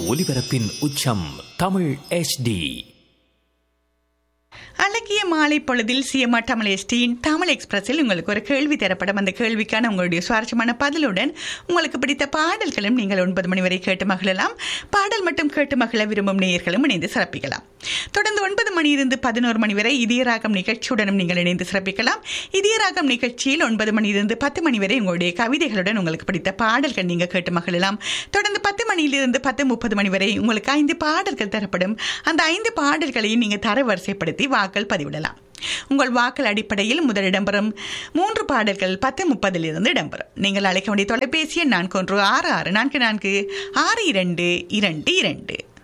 ஒலிபரப்பின் உச்சம் தமிழ் HD அழகிய மாலை பொழுதில் சிஎம்ஆ தமிழ் எஸ்டியின் தமிழ் எக்ஸ்பிரஸில் உங்களுக்கு ஒரு கேள்வி தரப்படும் அந்த கேள்விக்கான உங்களுடைய சுவாரஸ்யமான பதிலுடன் உங்களுக்கு பிடித்த பாடல்களும் நீங்கள் ஒன்பது மணி வரை கேட்டு மகிழலாம் பாடல் மட்டும் கேட்டு மகிழ விரும்பும் நேயர்களும் இணைந்து சிறப்பிக்கலாம் தொடர்ந்து ஒன்பது மணியிலிருந்து பதினோரு மணி வரை இதயராகம் நிகழ்ச்சியுடனும் நீங்கள் இணைந்து சிறப்பிக்கலாம் இதயராகம் நிகழ்ச்சியில் ஒன்பது மணியிலிருந்து பத்து மணி வரை உங்களுடைய கவிதைகளுடன் உங்களுக்கு பிடித்த பாடல்கள் நீங்கள் கேட்டு மகிழலாம் தொடர்ந்து பத்து மணியிலிருந்து பத்து முப்பது மணி வரை உங்களுக்கு ஐந்து பாடல்கள் தரப்படும் அந்த ஐந்து பாடல்களையும் நீங்கள் தரவரிசைப்படுத்தி வாக்கள் பதிவிடலாம் உங்கள் வாக்கள் அடிப்படையில் முதல் இடம்பெறும் மூன்று பாடல்கள் பத்து முப்பதிலிருந்து இடம்பெறும் நீங்கள் அழைக்க வேண்டிய தொலைபேசி எண் நான்கு ஒன்று ஆறு ஆறு நான்கு நான்கு ஆறு இரண்டு இரண்டு இரண்டு